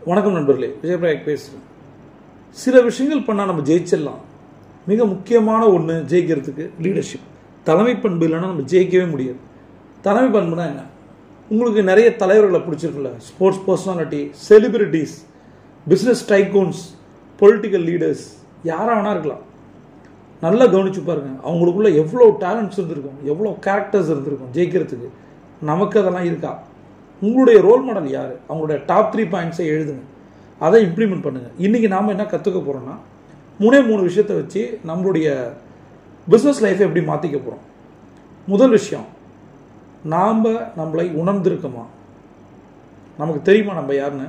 வணக்கம் நண்பர்களே விஜயபிரயாக் பேசுகிறேன் சில விஷயங்கள் பண்ணால் நம்ம ஜெயிச்சிடலாம் மிக முக்கியமான ஒன்று ஜெயிக்கிறதுக்கு லீடர்ஷிப் தலைமை பண்பு இல்லைன்னா நம்ம ஜெயிக்கவே முடியாது தலைமை பண்புனா என்ன உங்களுக்கு நிறைய தலைவர்களை பிடிச்சிருக்குல்ல sports personality celebrities business tycoons political leaders யாராக வேணா இருக்கலாம் நல்லா கவனிச்சு பாருங்க அவங்களுக்குள்ள எவ்வளோ டேலண்ட்ஸ் இருந்திருக்கும் எவ்வளோ கேரக்டர்ஸ் இருந்திருக்கும் ஜெயிக்கிறதுக்கு நமக்கு அதெல்லாம் இருக்கா உங்களுடைய ரோல் மாடல் யார் அவங்களுடைய டாப் த்ரீ பாயிண்ட்ஸை எழுதுங்க அதை இம்ப்ளிமெண்ட் பண்ணுங்கள் இன்றைக்கி நாம் என்ன கற்றுக்க போகிறோம்னா மூணே மூணு விஷயத்தை வச்சு நம்மளுடைய பிஸ்னஸ் லைஃப்பை எப்படி மாற்றிக்க போகிறோம் முதல் விஷயம் நாம் நம்மளை உணர்ந்திருக்கோமா நமக்கு தெரியுமா நம்ம யாருன்னு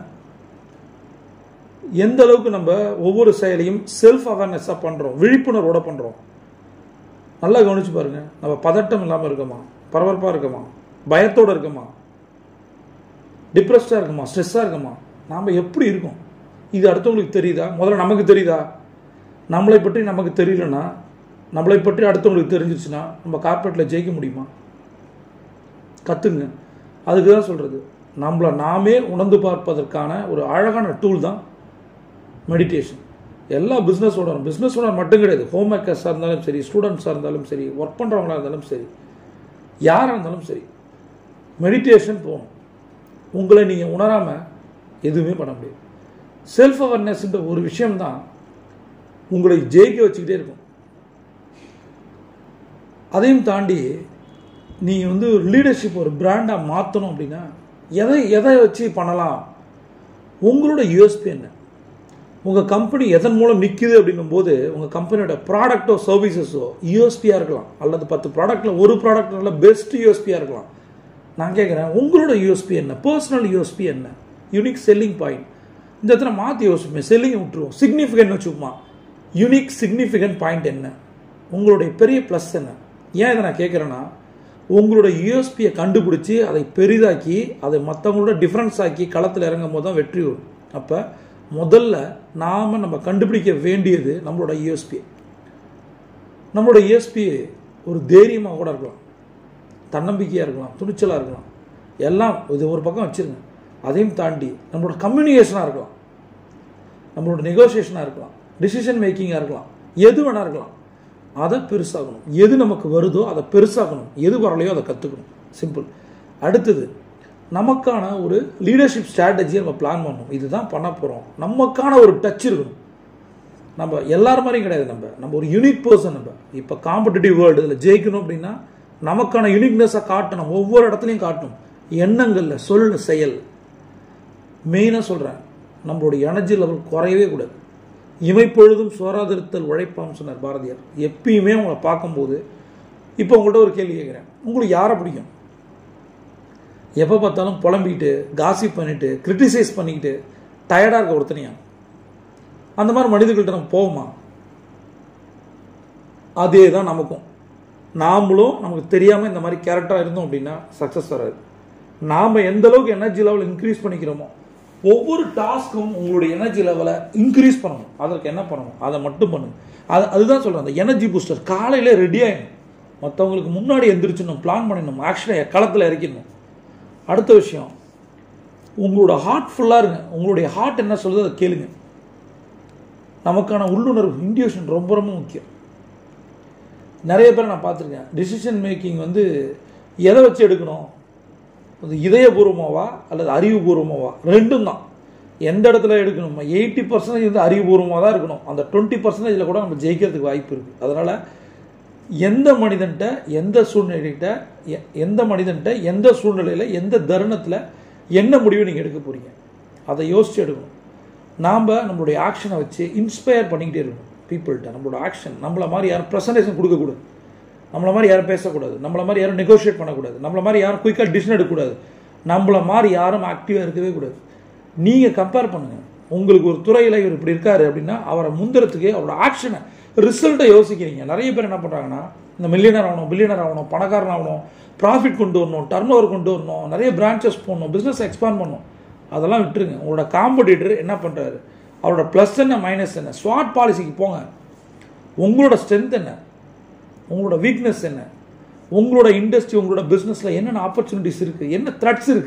எந்த அளவுக்கு நம்ம ஒவ்வொரு செயலையும் செல்ஃப் அவேர்னஸாக பண்ணுறோம் விழிப்புணர்வோட பண்ணுறோம் நல்லா கவனிச்சு பாருங்க நம்ம பதட்டம் இல்லாமல் இருக்கோமா பரபரப்பாக இருக்கோமா பயத்தோடு இருக்கோமா டிப்ரெஸ்டாக இருக்குமா ஸ்ட்ரெஸ்ஸாக இருக்குமா நாம் எப்படி இருக்கோம் இது அடுத்தவங்களுக்கு தெரியுதா முதல்ல நமக்கு தெரியுதா நம்மளை பற்றி நமக்கு தெரியலனா நம்மளை பற்றி அடுத்தவங்களுக்கு தெரிஞ்சிச்சுன்னா நம்ம கார்பரேட்டில் ஜெயிக்க முடியுமா கற்றுங்க அதுக்கு தான் சொல்கிறது நம்மளை நாமே உணர்ந்து பார்ப்பதற்கான ஒரு அழகான டூல் தான் மெடிடேஷன் எல்லா பிஸ்னஸ் ஓனர் பிஸ்னஸ் ஓனர் மட்டும் கிடையாது ஹோம் மேக்கர்ஸாக இருந்தாலும் சரி ஸ்டூடெண்ட்ஸாக இருந்தாலும் சரி ஒர்க் பண்ணுறவங்களாக இருந்தாலும் சரி யாராக இருந்தாலும் சரி மெடிடேஷன் போகணும் உங்களை நீங்கள் உணராமல் எதுவுமே பண்ண முடியாது செல்ஃப் அவேர்னஸ்ன்ற ஒரு விஷயம்தான் உங்களை ஜெயிக்க வச்சுக்கிட்டே இருக்கும் அதையும் தாண்டி நீங்கள் வந்து ஒரு லீடர்ஷிப் ஒரு பிராண்டாக மாற்றணும் அப்படின்னா எதை எதை வச்சு பண்ணலாம் உங்களோட யூஎஸ்பி என்ன உங்கள் கம்பெனி எதன் மூலம் நிற்குது அப்படிங்கும்போது உங்கள் கம்பெனியோட ப்ராடக்டோ சர்வீசஸோ யூஎஸ்பியாக இருக்கலாம் அல்லது பத்து ப்ராடக்ட்டில் ஒரு ப்ராடக்ட் நல்ல பெஸ்ட் யூஎஸ்பியாக இருக்கலாம் நான் கேட்குறேன் உங்களோட யூஎஸ்பி என்ன பர்சனல் யூஎஸ்பி என்ன யூனிக் செல்லிங் பாயிண்ட் இந்த இடத்துல மாற்றி யோசிப்போம் செல்லிங்கை விட்டுருவோம் சிக்னிஃபிகன்ட் வச்சுக்குமா யூனிக் சிக்னிஃபிகன்ட் பாயிண்ட் என்ன உங்களுடைய பெரிய ப்ளஸ் என்ன ஏன் இதை நான் கேட்குறேன்னா உங்களோட யூஎஸ்பியை கண்டுபிடிச்சி அதை பெரிதாக்கி அதை மற்றவங்களோட டிஃப்ரென்ஸ் ஆக்கி களத்தில் இறங்கும் போது தான் வெற்றி வரும் அப்போ முதல்ல நாம் நம்ம கண்டுபிடிக்க வேண்டியது நம்மளோட யூஎஸ்பி நம்மளோட யூஎஸ்பி ஒரு தைரியமாக கூட இருக்கலாம் தன்னம்பிக்கையாக இருக்கலாம் துணிச்சலாக இருக்கலாம் எல்லாம் இது ஒரு பக்கம் வச்சுருங்க அதையும் தாண்டி நம்மளோட கம்யூனிகேஷனாக இருக்கலாம் நம்மளோட நெகோசியேஷனாக இருக்கலாம் டிசிஷன் மேக்கிங்காக இருக்கலாம் எது வேணா இருக்கலாம் அதை பெருசாகணும் எது நமக்கு வருதோ அதை பெருசாகணும் எது வரலையோ அதை கற்றுக்கணும் சிம்பிள் அடுத்தது நமக்கான ஒரு லீடர்ஷிப் ஸ்ட்ராட்டஜியை நம்ம பிளான் பண்ணணும் இதுதான் பண்ண போகிறோம் நமக்கான ஒரு டச் இருக்கணும் நம்ம எல்லார் மாதிரியும் கிடையாது நம்ம நம்ம ஒரு யூனிக் பர்சன் நம்ம இப்போ காம்படிட்டிவ் வேர்ல்டு இதில் ஜெயிக்கணும் அப்படின்னா நமக்கான யூனிக்னஸை காட்டணும் ஒவ்வொரு இடத்துலையும் காட்டணும் எண்ணங்களில் சொல் செயல் மெயினாக சொல்கிறேன் நம்மளுடைய எனர்ஜி லெவல் குறையவே கூடாது இமைப்பொழுதும் சோராதிருத்தல் உழைப்பாம் சொன்னார் பாரதியார் எப்பயுமே உங்களை பார்க்கும்போது இப்போ உங்கள்கிட்ட ஒரு கேள்வி கேட்குறேன் உங்களுக்கு யாரை பிடிக்கும் எப்போ பார்த்தாலும் புலம்பிக்கிட்டு காசிப் பண்ணிட்டு கிரிட்டிசைஸ் பண்ணிக்கிட்டு டயர்டாக இருக்க ஒருத்தனையா அந்த மாதிரி மனிதர்கள்ட்ட நம்ம போவோமா அதே தான் நமக்கும் நாமளும் நமக்கு தெரியாமல் இந்த மாதிரி கேரக்டராக இருந்தோம் அப்படின்னா சக்ஸஸ் வராது நாம் எந்த அளவுக்கு எனர்ஜி லெவல் இன்க்ரீஸ் பண்ணிக்கிறோமோ ஒவ்வொரு டாஸ்க்கும் உங்களுடைய எனர்ஜி லெவலை இன்க்ரீஸ் பண்ணணும் அதற்கு என்ன பண்ணணும் அதை மட்டும் பண்ணுங்க அது அதுதான் சொல்கிறேன் அந்த எனர்ஜி பூஸ்டர் காலையில் ரெடி ஆகிடணும் மற்றவங்களுக்கு முன்னாடி எந்திரிச்சிடணும் பிளான் பண்ணிடணும் ஆக்ஷனை களத்தில் இறக்கிடணும் அடுத்த விஷயம் உங்களோட ஹார்ட் ஃபுல்லாக இருங்க உங்களுடைய ஹார்ட் என்ன சொல்லுது அதை கேளுங்க நமக்கான உள்ளுணர்வு இன்டியூஷன் ரொம்ப ரொம்ப முக்கியம் நிறைய பேர் நான் பார்த்துருக்கேன் டிசிஷன் மேக்கிங் வந்து எதை வச்சு எடுக்கணும் அது இதயபூர்வமாவா அல்லது அறிவுபூர்வமாவா ரெண்டும் தான் எந்த இடத்துல எடுக்கணுமா எயிட்டி பர்சன்டேஜ் வந்து அறிவுபூர்வமாக தான் இருக்கணும் அந்த டுவெண்ட்டி பர்சன்டேஜில் கூட நம்ம ஜெயிக்கிறதுக்கு வாய்ப்பு இருக்குது அதனால் எந்த மனிதன்கிட்ட எந்த சூழ்நிலைகிட்ட எந்த மனிதன்கிட்ட எந்த சூழ்நிலையில் எந்த தருணத்தில் என்ன முடிவு நீங்கள் எடுக்க போகிறீங்க அதை யோசித்து எடுக்கணும் நாம் நம்மளுடைய ஆக்ஷனை வச்சு இன்ஸ்பயர் பண்ணிக்கிட்டே இருக்கணும் பீப்புள்கிட்ட நம்மளோட ஆக்ஷன் நம்மளை மாதிரி யாரும் ப்ரெசன்டேஷன் கொடுக்கக்கூடாது நம்மளை மாதிரி யாரும் பேசக்கூடாது நம்மளை மாதிரி யாரும் நெகோஷியேட் பண்ணக்கூடாது நம்மளை மாதிரி யாரும் குயிக்காக டிசிஷன் எடுக்கக்கூடாது நம்மளை மாதிரி யாரும் ஆக்டிவாக இருக்கவே கூடாது நீங்கள் கம்பேர் பண்ணுங்கள் உங்களுக்கு ஒரு துறையில் இவர் இப்படி இருக்காரு அப்படின்னா அவரை முந்துறதுக்கு அவரோட ஆக்ஷனை ரிசல்ட்டை யோசிக்கிறீங்க நிறைய பேர் என்ன பண்ணுறாங்கன்னா இந்த மில்லியனர் ஆகணும் பில்லியனர் ஆகணும் பணக்காரன் ஆகணும் ப்ராஃபிட் கொண்டு வரணும் டர்ன் ஓவர் கொண்டு வரணும் நிறைய பிரான்ச்சஸ் போடணும் பிஸ்னஸ் எக்ஸ்பாண்ட் பண்ணணும் அதெல்லாம் விட்டுருங்க உங்களோட காம்படிட்டர் என்ன பண்ணுறாரு அவரோட ப்ளஸ் என்ன மைனஸ் என்ன ஸ்வாட் பாலிசிக்கு போங்க உங்களோட ஸ்ட்ரென்த் என்ன உங்களோட வீக்னஸ் என்ன உங்களோட இண்டஸ்ட்ரி உங்களோட பிஸ்னஸில் என்னென்ன ஆப்பர்ச்சுனிட்டிஸ் இருக்குது என்ன த்ரெட்ஸ் இருக்குது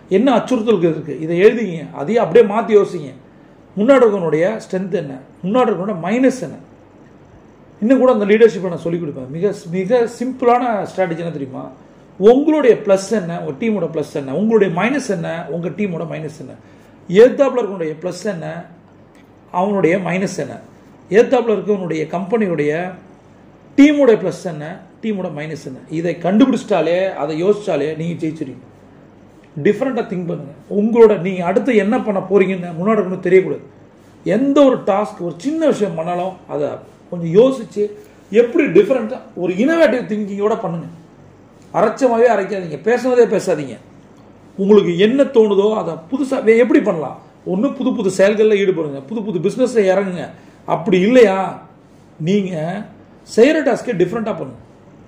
என்ன அச்சுறுத்தல்கள் இருக்குது இதை எழுதிங்க அதையும் அப்படியே மாற்றி யோசிங்க முன்னாடி இருக்கவனுடைய ஸ்ட்ரென்த் என்ன முன்னாடி இருக்கவனோட மைனஸ் என்ன இன்னும் கூட அந்த லீடர்ஷிப்பை நான் சொல்லிக் கொடுப்பேன் மிக மிக சிம்பிளான ஸ்ட்ராட்டஜி என்ன தெரியுமா உங்களுடைய ப்ளஸ் என்ன உங்கள் டீமோட ப்ளஸ் என்ன உங்களுடைய மைனஸ் என்ன உங்கள் டீமோட மைனஸ் என்ன ஏத்தாப்பில் இருக்கவனுடைய ப்ளஸ் என்ன அவனுடைய மைனஸ் என்ன ஏத்தாப்பில் இருக்கவனுடைய கம்பெனியுடைய டீமோடைய ப்ளஸ் என்ன டீமோட மைனஸ் என்ன இதை கண்டுபிடிச்சிட்டாலே அதை யோசிச்சாலே நீங்கள் ஜெயிச்சிருவீங்க டிஃப்ரெண்ட்டாக திங்க் பண்ணுங்க உங்களோட நீங்கள் அடுத்து என்ன பண்ண போறீங்கன்னு முன்னாடி இருக்கணும் தெரியக்கூடாது எந்த ஒரு டாஸ்க் ஒரு சின்ன விஷயம் பண்ணாலும் அதை கொஞ்சம் யோசிச்சு எப்படி டிஃப்ரெண்ட்டாக ஒரு இனோவேட்டிவ் திங்கிங்கோட பண்ணுங்க அரைச்சமாகவே அரைக்காதீங்க பேசுனதே பேசாதீங்க உங்களுக்கு என்ன தோணுதோ அதை புதுசாக எப்படி பண்ணலாம் ஒன்று புது புது செயல்களில் ஈடுபடுங்க புது புது பிஸ்னஸில் இறங்குங்க அப்படி இல்லையா நீங்கள் செய்கிற டாஸ்க்கே டிஃப்ரெண்ட்டாக பண்ணுங்க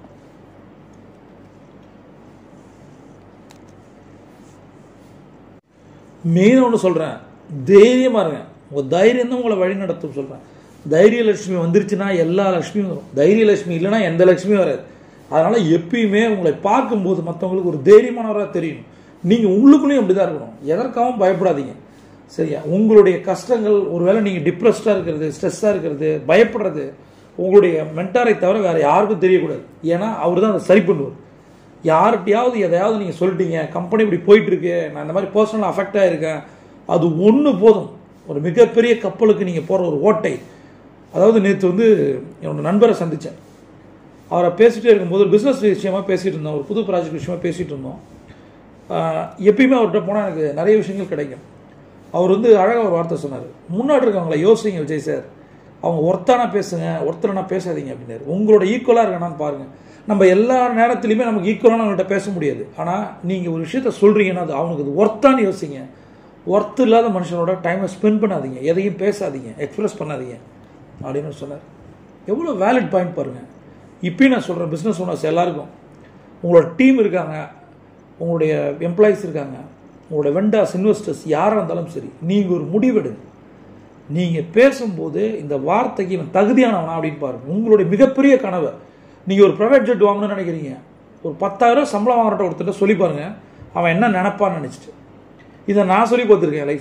மெயினாக ஒன்று சொல்கிறேன் தைரியமாக இருங்க உங்கள் தைரியம் தான் உங்களை வழி நடத்தும் சொல்கிறேன் தைரிய லட்சுமி வந்துருச்சுன்னா எல்லா லட்சுமியும் வரும் தைரிய லட்சுமி இல்லைன்னா எந்த லட்சுமியும் வராது அதனால் எப்பயுமே உங்களை பார்க்கும்போது மற்றவங்களுக்கு ஒரு தைரியமானவராக தெரியும் நீங்கள் உள்ளுக்குள்ளேயும் அப்படி தான் இருக்கணும் எதற்காகவும் பயப்படாதீங்க சரியா உங்களுடைய கஷ்டங்கள் ஒருவேளை நீங்கள் டிப்ரெஸ்டாக இருக்கிறது ஸ்ட்ரெஸ்ஸாக இருக்கிறது பயப்படுறது உங்களுடைய மென்டாரை தவிர வேறு யாருக்கும் தெரியக்கூடாது ஏன்னா அவர் தான் அதை சரி பண்ணுவார் யார்கிட்டயாவது எதையாவது நீங்கள் சொல்லிட்டீங்க கம்பெனி இப்படி போயிட்டு இருக்கு நான் இந்த மாதிரி பர்சனல் அஃபெக்ட் ஆகிருக்கேன் அது ஒன்று போதும் ஒரு மிகப்பெரிய கப்பலுக்கு நீங்கள் போகிற ஒரு ஓட்டை அதாவது நேற்று வந்து என்னோட நண்பரை சந்தித்தேன் அவரை பேசிகிட்டே இருக்கும்போது ஒரு பிஸ்னஸ் விஷயமா பேசிகிட்டு இருந்தோம் ஒரு புது ப்ராஜெக்ட் விஷயமா பேசிகிட்டு இருந்தோம் ஆஹ் எப்பயுமே அவர்கிட்ட போனால் எனக்கு நிறைய விஷயங்கள் கிடைக்கும் அவர் வந்து அழகாக ஒரு வார்த்தை சொன்னார் முன்னாடி இருக்கவங்கள யோசிங்க விஜய் சார் அவங்க ஒருத்தானா பேசுங்க ஒருத்தரனா பேசாதீங்க அப்படின்னாரு உங்களோட ஈக்குவலாக இருக்கானான்னு பாருங்கள் நம்ம எல்லா நேரத்துலையுமே நமக்கு ஈக்குவலான அவங்கள்ட்ட பேச முடியாது ஆனால் நீங்கள் ஒரு விஷயத்த சொல்கிறீங்கன்னா அது அவனுக்கு அது ஒர்த்தான்னு யோசிங்க ஒர்த்து இல்லாத மனுஷனோட டைமை ஸ்பெண்ட் பண்ணாதீங்க எதையும் பேசாதீங்க எக்ஸ்பிரஸ் பண்ணாதீங்க அப்படின்னு சொன்னார் எவ்வளோ வேலிட் பாயிண்ட் பாருங்கள் இப்பயும் நான் சொல்கிறேன் பிஸ்னஸ் ஓனர்ஸ் எல்லாருக்கும் உங்களோட டீம் இருக்காங்க உங்களுடைய எம்ப்ளாயீஸ் இருக்காங்க உங்களோட வெண்டாஸ் இன்வெஸ்டர்ஸ் யாராக இருந்தாலும் சரி நீங்கள் ஒரு முடிவெடுங்க நீங்கள் பேசும்போது இந்த வார்த்தைக்கு இவன் தகுதியானவனா அப்படின்னு பாருங்க உங்களுடைய மிகப்பெரிய கனவை நீங்கள் ஒரு ப்ரைவேட் ஜெட் வாங்கணும்னு நினைக்கிறீங்க ஒரு பத்தாயிரம் சம்பளம் வாங்குறட்ட ஒருத்தர் சொல்லி பாருங்க அவன் என்ன நினைப்பான்னு நினச்சிட்டு இதை நான் சொல்லி பார்த்துருக்கேன்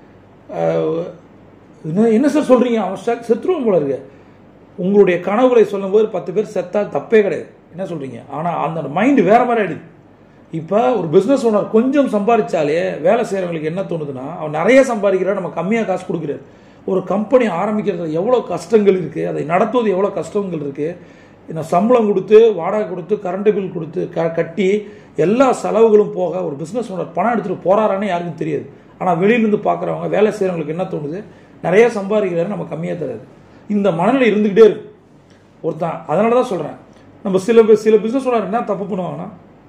லைஃப்பில் என்ன சார் சொல்கிறீங்க அவன் செ- செத்துருவான் போல இருக்கு உங்களுடைய கனவுகளை சொல்லும்போது பத்து பேர் செத்தா தப்பே கிடையாது என்ன சொல்கிறீங்க ஆனால் அந்த மைண்டு வேற மாதிரி ஆயிடுது இப்போ ஒரு பிஸ்னஸ் ஓனர் கொஞ்சம் சம்பாதிச்சாலே வேலை செய்கிறவங்களுக்கு என்ன தோணுதுன்னா அவன் நிறைய சம்பாதிக்கிறார் நம்ம கம்மியாக காசு கொடுக்குறாரு ஒரு கம்பெனி ஆரம்பிக்கிறது எவ்வளோ கஷ்டங்கள் இருக்குது அதை நடத்துவது எவ்வளோ கஷ்டங்கள் இருக்குது இந்த சம்பளம் கொடுத்து வாடகை கொடுத்து கரண்ட் பில் கொடுத்து க கட்டி எல்லா செலவுகளும் போக ஒரு பிஸ்னஸ் ஓனர் பணம் எடுத்துகிட்டு போறாரான்னு யாருக்கும் தெரியாது ஆனால் வெளியிலேருந்து பார்க்குறவங்க வேலை செய்கிறவங்களுக்கு என்ன தோணுது நிறைய சம்பாதிக்கிறாரு நம்ம கம்மியாக தராது இந்த மனநிலை இருந்துக்கிட்டே இருக்கு ஒருத்தன் அதனால தான் சொல்கிறேன் நம்ம சில பேர் சில பிஸ்னஸ் ஓனர் என்ன தப்பு பண்ணுவாங்கன்னா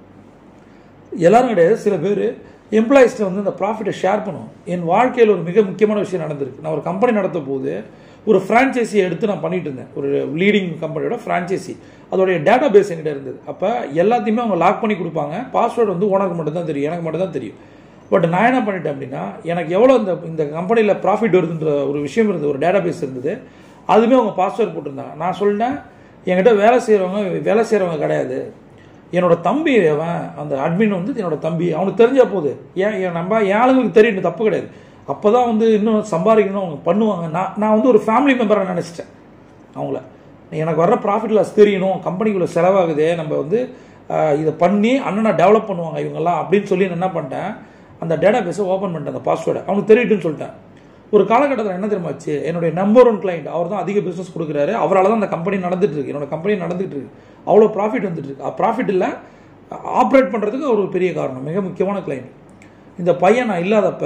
எல்லாரும் கிடையாது சில பேர் எம்ப்ளாயிஸ்ட்டை வந்து இந்த ப்ராஃபிட்டை ஷேர் பண்ணுவோம் என் வாழ்க்கையில் ஒரு மிக முக்கியமான விஷயம் நடந்திருக்கு நான் ஒரு கம்பெனி நடத்த போது ஒரு ஃப்ரான்ச்சைஸியை எடுத்து நான் பண்ணிட்டு இருந்தேன் ஒரு லீடிங் கம்பெனியோட ஃப்ரான்ச்சைசி அதோடைய டேட்டா பேஸ் என்கிட்ட இருந்தது அப்போ எல்லாத்தையுமே அவங்க லாக் பண்ணி கொடுப்பாங்க பாஸ்வேர்டு வந்து ஓனருக்கு மட்டும் தான் தெரியும் எனக்கு மட்டும் தான் தெரியும் பட் நான் என்ன பண்ணிட்டேன் அப்படின்னா எனக்கு எவ்வளோ இந்த இந்த கம்பெனியில் ப்ராஃபிட் வருதுன்ற ஒரு விஷயம் இருந்தது ஒரு டேட்டா பேஸ் இருந்தது அதுவுமே அவங்க பாஸ்வேர்டு போட்டிருந்தாங்க நான் சொல்லிட்டேன் என்கிட்ட வேலை செய்கிறவங்க வேலை செய்கிறவங்க கிடையாது என்னோட தம்பி அவன் அந்த அட்மின் வந்து என்னோட தம்பி அவனுக்கு தெரிஞ்சா போகுது ஏன் என் நம்ம என் ஆளுங்களுக்கு தெரியும் தப்பு கிடையாது அப்போ தான் வந்து இன்னும் சம்பாதிக்கணும் அவங்க பண்ணுவாங்க நான் நான் வந்து ஒரு ஃபேமிலி மெம்பரை நினச்சிட்டேன் அவங்கள எனக்கு வர்ற ப்ராஃபிட் லாஸ் தெரியணும் கம்பெனிக்குள்ளே செலவாகுது நம்ம வந்து ஆஹ், இதை பண்ணி அண்ணனை டெவலப் பண்ணுவாங்க இவங்கெல்லாம் அப்படின்னு சொல்லி நான் என்ன பண்ணிட்டேன் அந்த டேட்டா பேஸை ஓப்பன் பண்ணிட்டேன் அந்த பாஸ்வேர்டை அவனுக்கு தெரியட்டுன்னு சொல்லிட்டேன் ஒரு காலகட்டத்தில் என்ன தெரியுமாச்சு என்னுடைய நம்பர் ஒன் கிளைண்ட் அவர் தான் அதிக பிஸ்னஸ் கொடுக்குறாரு அவரால் தான் அந்த கம்பெனி நடந்துட்டு இருக்கு என்னோட கம்பெனி நடந்துட்டு இருக்கு அவ்வளோ ப்ராஃபிட் வந்துட்டு இருக்கு ப்ராஃபிட் இல்லை ஆப்ரேட் பண்ணுறதுக்கு ஒரு பெரிய காரணம் மிக முக்கியமான கிளைண்ட் இந்த பையன் நான் இல்லாதப்ப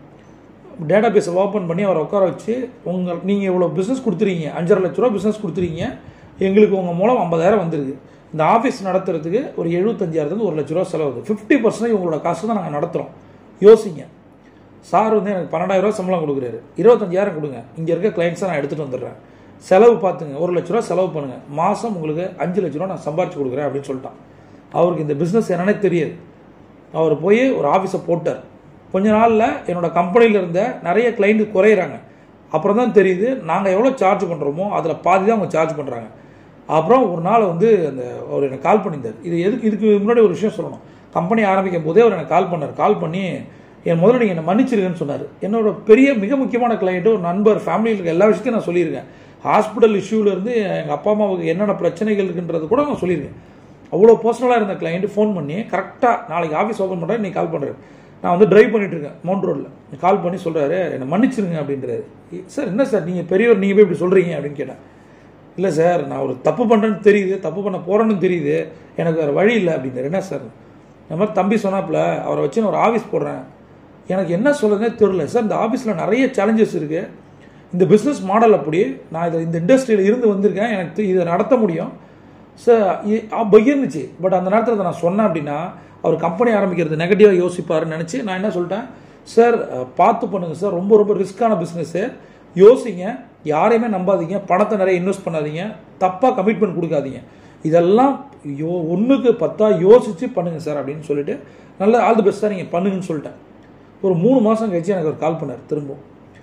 டேட்டா பேஸை ஓப்பன் பண்ணி அவரை உட்கார வச்சு உங்கள் நீங்கள் இவ்வளோ பிஸ்னஸ் கொடுத்துறீங்க அஞ்சரை லட்ச ரூபா பிஸ்னஸ் கொடுத்துறீங்க எங்களுக்கு உங்கள் மூலம் ஐம்பதாயிரம் வந்திருக்கு இந்த ஆஃபீஸ் நடத்துறதுக்கு ஒரு எழுபத்தஞ்சாயிரத்துலேருந்து ஒரு லட்ச ரூபா செலவுது ஃபிஃப்டி பர்சன்டேஜ் உங்களோட காசு தான் நாங்கள் நடத்துகிறோம் யோசிங்க சார் வந்து எனக்கு பன்னெண்டாயிரம் ரூபா சம்பளம் கொடுக்குறாரு இருபத்தஞ்சாயிரம் கொடுங்க இங்கே இருக்க கிளைண்ட்ஸை நான் எடுத்துகிட்டு வந்துடுறேன் செலவு பார்த்துங்க ஒரு லட்ச ரூபா செலவு பண்ணுங்கள் மாதம் உங்களுக்கு அஞ்சு லட்ச ரூபா நான் சம்பாரிச்சு கொடுக்குறேன் அப்படின்னு சொல்லிட்டான் அவருக்கு இந்த பிஸ்னஸ் என்னன்னே தெரியாது அவர் போய் ஒரு ஆஃபீஸை போட்டார் கொஞ்ச நாளில் என்னோட கம்பெனியில் இருந்த நிறைய கிளைண்ட் குறையிறாங்க அப்புறம் தான் தெரியுது நாங்கள் எவ்வளோ சார்ஜ் பண்ணுறோமோ அதில் பாதி தான் அவங்க சார்ஜ் பண்ணுறாங்க அப்புறம் ஒரு நாள் வந்து அந்த அவர் எனக்கு கால் பண்ணியிருந்தார் இது எதுக்கு இதுக்கு முன்னாடி ஒரு விஷயம் சொல்லணும் கம்பெனி ஆரம்பிக்கும் போதே அவர் எனக்கு கால் பண்ணார் கால் பண்ணி என் முதல்ல நீங்கள் என்னை மன்னிச்சிருக்கேன்னு சொன்னார் என்னோட பெரிய மிக முக்கியமான கிளையண்ட்டு ஒரு நண்பர் ஃபேமிலியில் இருக்க எல்லா விஷயத்தையும் நான் சொல்லியிருக்கேன் ஹாஸ்பிட்டல் இஷ்யூலேருந்து எங்கள் அப்பா அம்மாவுக்கு என்னென்ன பிரச்சனைகள் இருக்குன்றது கூட நான் சொல்லியிருக்கேன் அவ்வளோ பர்சனலாக இருந்த கிளைண்ட் ஃபோன் பண்ணி கரெக்டாக நாளைக்கு ஆஃபீஸ் ஓப்பன் பண்ணுறேன் நீ கால் பண்ணுறாரு நான் வந்து டிரைவ் பண்ணிட்டு இருக்கேன் மவுண்ட் ரோட்டில் கால் பண்ணி சொல்கிறாரு என்னை மன்னிச்சிருங்க அப்படின்றாரு சார் என்ன சார் நீங்கள் பெரியவர் நீங்கள் போய் இப்படி சொல்கிறீங்க அப்படின்னு கேட்டேன் இல்லை சார் நான் ஒரு தப்பு பண்ணுறேன்னு தெரியுது தப்பு பண்ண போகிறேன்னு தெரியுது எனக்கு வேறு வழி இல்லை அப்படிங்கிறார் என்ன சார் இந்த மாதிரி தம்பி சொன்னாப்புல அவரை வச்சு நான் ஒரு ஆஃபீஸ் போடுறேன் எனக்கு என்ன சொல்லுறதுனே தெரியல சார் இந்த ஆஃபீஸில் நிறைய சேலஞ்சஸ் இருக்குது இந்த பிஸ்னஸ் மாடல் அப்படி நான் இதை இந்த இண்டஸ்ட்ரியில் இருந்து வந்திருக்கேன் எனக்கு தெ- இதை நடத்த முடியும் சார் பகிர்ந்துச்சு பட் அந்த நேரத்தில் அதை நான் சொன்னேன் அப்படின்னா அவர் கம்பெனி ஆரம்பிக்கிறது நெகட்டிவாக யோசிப்பாருன்னு நினச்சி நான் என்ன சொல்லிட்டேன் சார் அஹ், பார்த்து பண்ணுங்கள் சார் ரொம்ப ரொம்ப ரிஸ்க்கான பிஸ்னஸ்ஸு யோசிங்க யாரையுமே நம்பாதீங்க பணத்தை நிறைய இன்வெஸ்ட் பண்ணாதீங்க தப்பாக கமிட்மெண்ட் கொடுக்காதீங்க இதெல்லாம் யோ ஒன்றுக்கு பத்தா யோசித்து பண்ணுங்கள் சார் அப்படின்னு சொல்லிட்டு நல்ல ஆல் தி பெஸ்ட்டாக நீங்கள் பண்ணுங்கன்னு சொல்லிட்டேன் ஒரு மூணு மாதம் கழிச்சு எனக்கு ஒரு கால் பண்ணார் திரும்ப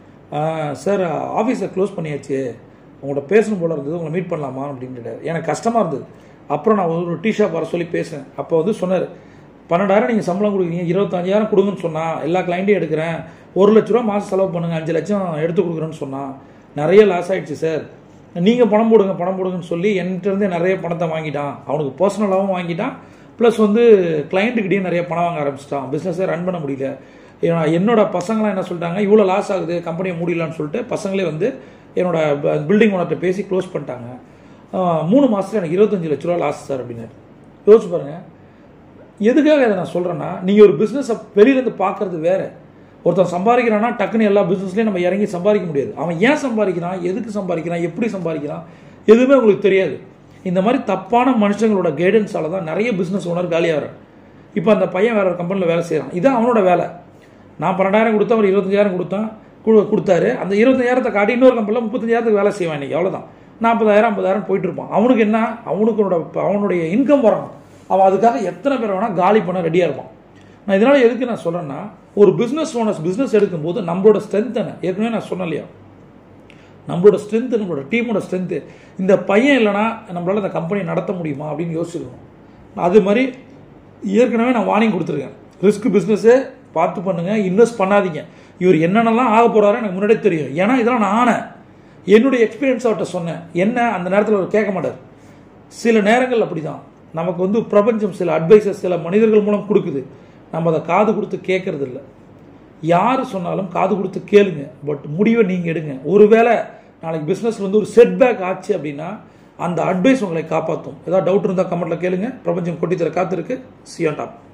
சார் ஆஃபீஸை க்ளோஸ் பண்ணியாச்சு உங்கள்கிட்ட பேசணும் போல இருந்தது உங்களை மீட் பண்ணலாமா அப்படின்ட்டு எனக்கு கஷ்டமாக இருந்தது அப்புறம் நான் ஒரு டீ ஷாப் வர சொல்லி பேசினேன் அப்போ வந்து சொன்னார் பன்னெண்டாயிரம் நீங்கள் சம்பளம் கொடுக்குறீங்க இருபத்தஞ்சாயிரம் கொடுங்கன்னு சொன்னா எல்லா கிளைண்ட்டையும் எடுக்கிறேன் ஒரு லட்ச ரூபா மாதம் செலவு பண்ணுங்க அஞ்சு லட்சம் எடுத்து கொடுக்குறேன்னு சொன்னா நிறைய லாஸ் ஆயிடுச்சு சார் நீங்கள் பணம் போடுங்க பணம் போடுங்கன்னு சொல்லி என்கிட்ட இருந்து நிறைய பணத்தை வாங்கிட்டான் அவனுக்கு பர்சனலாகவும் வாங்கிட்டான் ப்ளஸ் வந்து கிளைண்ட்டுக்கிட்டேயும் நிறைய பணம் வாங்க ஆரம்பிச்சிட்டான் பிஸ்னஸை ரன் பண்ண முடியல ஏன்னா என்னோட பசங்களாம் என்ன சொல்லிட்டாங்க இவ்வளோ லாஸ் ஆகுது கம்பெனியை மூடிடலான்னு சொல்லிட்டு பசங்களே வந்து என்னோட பில்டிங் ஓனர்கிட்ட பேசி க்ளோஸ் பண்ணிட்டாங்க ஆஹ் மூணு மாதத்துல எனக்கு இருபத்தஞ்சு லட்ச ரூபா லாஸ் சார் அப்படின்னாரு யோசிச்சு பாருங்க எதுக்காக இதை நான் சொல்கிறேன்னா நீங்கள் ஒரு பிஸ்னஸை வெளியிலேருந்து பார்க்கறது வேற ஒருத்தன் சம்பாதிக்கிறான்னா டக்குன்னு எல்லா பிஸ்னஸ்லையும் நம்ம இறங்கி சம்பாதிக்க முடியாது அவன் ஏன் சம்பாதிக்கிறான் எதுக்கு சம்பாதிக்கிறான் எப்படி சம்பாதிக்கிறான் எதுவுமே உங்களுக்கு தெரியாது இந்த மாதிரி தப்பான மனுஷங்களோட கைடன்ஸால தான் நிறைய பிஸ்னஸ் ஓனர் காலியாகிறான் இப்போ அந்த பையன் வேற ஒரு கம்பெனியில் வேலை செய்கிறான் இதான் அவனோட வேலை நான் பன்னெண்டாயிரம் கொடுத்தா ஒரு இருபத்தஞ்சாயிரம் கொடுத்தான் கு- கொடுத்தாரு அந்த இருபத்தஞ்சாயிரத்தை காட்டி இன்னொரு கம்பெனியில் முப்பத்தஞ்சாயிரத்துக்கு வேலை செய்வான் இன்னைக்கு அவ்வளோதான் நாற்பதாயிரம் ஐம்பதாயிரம் போயிட்டு இருப்பான் அவனுக்கு என்ன அவனுக்கு அவனுடைய இன்கம் வரணும் அவன் அதுக்காக எத்தனை பேர் வேணால் காலி பண்ண ரெடியாக இருப்பான் நான் இதனால் எதுக்கு நான் சொல்கிறேன்னா ஒரு பிஸ்னஸ் ஓனர்ஸ் பிஸ்னஸ் எடுக்கும்போது நம்மளோட ஸ்ட்ரென்த் என்ன ஏற்கனவே நான் சொன்னேன் இல்லையா நம்மளோட ஸ்ட்ரென்த்து நம்மளோட டீமோட ஸ்ட்ரென்த்து இந்த பையன் இல்லைனா நம்மளால் இந்த கம்பெனி நடத்த முடியுமா அப்படின்னு யோசிச்சிருக்கணும் அது மாதிரி ஏற்கனவே நான் வார்னிங் கொடுத்துருக்கேன் ரிஸ்க் பிஸ்னஸே பார்த்து பண்ணுங்க இன்வெஸ்ட் பண்ணாதீங்க இவர் என்னென்னலாம் ஆக போறாரு எனக்கு முன்னாடியே தெரியும் ஏன்னா இதெல்லாம் நான் ஆனேன் என்னுடைய எக்ஸ்பீரியன்ஸ் அவர்கிட்ட சொன்னேன் என்ன அந்த நேரத்தில் அவர் கேட்க மாட்டார் சில நேரங்கள் அப்படிதான் நமக்கு வந்து பிரபஞ்சம் சில அட்வைசஸ் சில மனிதர்கள் மூலம் கொடுக்குது நம்ம அதை காது கொடுத்து கேட்கறது இல்லை யார் சொன்னாலும் காது கொடுத்து கேளுங்க பட் முடிவை நீங்கள் எடுங்க ஒருவேளை நாளைக்கு பிஸ்னஸ் வந்து ஒரு செட்பேக் ஆச்சு அப்படின்னா அந்த அட்வைஸ் உங்களை காப்பாற்றும் ஏதாவது டவுட் இருந்தால் கமெண்ட்டில் கேளுங்க பிரபஞ்சம் கொட்டித்தர காத்திருக்கு சியா டாப்